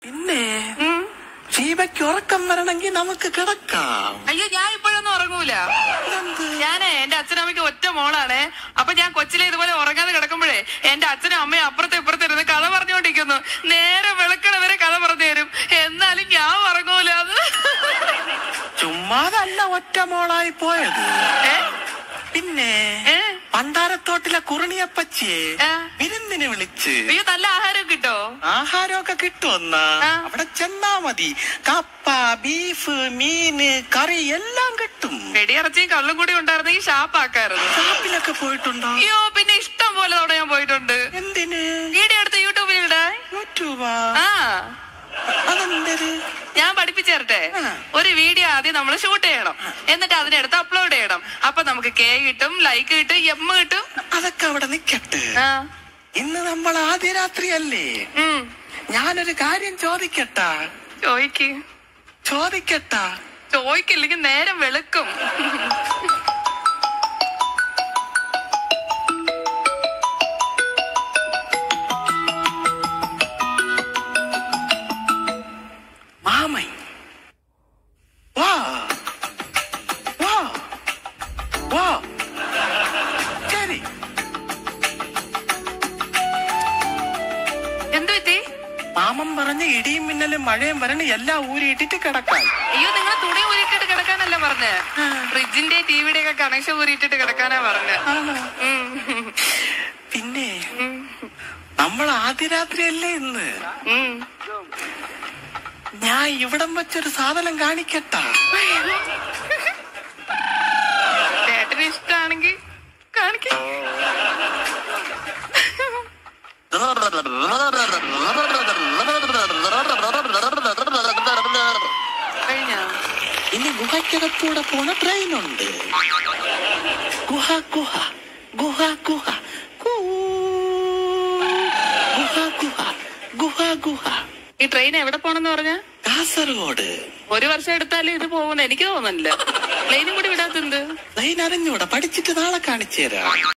പിന്നെ ഉം. ഷീബയ്ക്ക് ഉറക്കം വരണമെങ്കിൽ നമുക്ക് കിടക്കാം അയ്യോ ഞാൻ ഇപ്പോഴൊന്നും ഉറങ്ങൂല ഇതെന്ത്? ഞാനേ എന്റെ അച്ഛനമ്മയ്ക്ക് ഒറ്റ മോളാണേ അപ്പൊ ഞാൻ കൊച്ചിലെ ഇതുപോലെ ഉറങ്ങാതെ കിടക്കുമ്പോഴേ എന്റെ അച്ഛനും അമ്മയും അപ്പുറത്തെ ഇപ്പുറത്തെ ഇരുന്ന് കഥ പറഞ്ഞുകൊണ്ടിരിക്കുന്നു നേരെ വെളുക്കണ വരെ കഥ പറഞ്ഞു തരും എന്നാലും ഞാൻ ഉറങ്ങൂല അത് ചുമ്മാതല്ല ഒറ്റ മോളായി പോയത് ഏ? പിന്നെ ഏ? പണ്ടാരത്തോട്ടിലെ കുറുണിയപ്പച്ചിയെ ആ. വിരുന്നിന് വിളിച്ച് അയ്യോ നല്ല ആഹാരം കിട്ടോ ആഹാരമൊക്കെ കിട്ടുമെന്ന ആ. അവിടെ ചെന്നാ മതി കപ്പ ബീഫ് മീന് കറി എല്ലാം കിട്ടും വെടിയിറച്ചിയും കള്ളും കൂടി ഉണ്ടായിരുന്നെങ്കിൽ ഷാപ്പാക്കായിരുന്നു ഷാപ്പിലൊക്കെ പോയിട്ടുണ്ടോ അയ്യോ പിന്നെ ഇഷ്ടം പോലെ തവണ ഞാൻ പോയിട്ടുണ്ട് എന്തിന് വീഡിയോ എടുത്ത് യൂട്യൂബിൽ ഇടാൻ യൂട്യൂബാ ആ അതെന്തര് ഞാൻ പഠിപ്പിച്ചു തരട്ടെ ആ. ഒരു വീഡിയോ ആദ്യം നമ്മൾ ഷൂട്ട് ചെയ്യണം എന്നിട്ട് അതിനെടുത്ത് അപ്ലോഡ് ചെയ്യണം അപ്പൊ നമുക്ക് കെ കിട്ടും ലൈക്ക് കിട്ടും എം കിട്ടും അതൊക്കെ അവിടെ നിക്കട്ടെ ആ. ഇന്ന് നമ്മൾ ആദ്യ രാത്രിയല്ലേ ഉം. ഞാനൊരു കാര്യം ചോദിക്കട്ടാ ചോയ്ക്ക് ചോദിക്കട്ടാ ചോയ്ക്കില്ലെങ്കിൽ നേരം വെളുക്കും മാമൻ വാ വാ വാ ശരി എന്തു പറ്റി മാമൻ പറഞ്ഞ് ഇടിയും മിന്നലും മഴയും വരണ എല്ലാം ഊരിയിട്ടിട്ട് കിടക്കാൻ അയ്യോ നിങ്ങൾ തുണി ഊരിട്ടിട്ട് കിടക്കാനല്ല പറഞ്ഞ ഫ്രിഡ്ജിന്റെ ടിവിയുടെ ഒക്കെ കണക്ഷൻ ഊരിട്ടിട്ട് കിടക്കാനാ പറഞ്ഞ ആണോ? പിന്നെ നമ്മൾ ആദ്യ രാത്രിയല്ലേ ഇന്ന് ഞാൻ ഇവിടം വെച്ചൊരു സാധനം കാണിക്കട്ടാ ചേട്ടന് ഇഷ്ടാണെങ്കിൽ കാണിക്കാം കഴിഞ്ഞോ ഇനി ഗുഹയ്ക്കകത്തൂടെ പോണ ട്രെയിനുണ്ട് ഗുഹ ഗുഹ ഗുഹ ഗുഹ കൂ. ഗുഹ ഗുഹ ഗുഹ ഗുഹ ഈ ട്രെയിൻ എവിടെ പോണെന്ന് പറഞ്ഞ കാസർഗോഡ് ഒരു വർഷം എടുത്താലും ഇത് പോകുമെന്ന് എനിക്ക് തോന്നുന്നില്ല പ്ലെയിനും കൂടി വിടാത്തെന്ത് ട്രെയിൻ അറിഞ്ഞൂടെ പഠിച്ചിട്ട് നാളെ കാണിച്ചു തരാം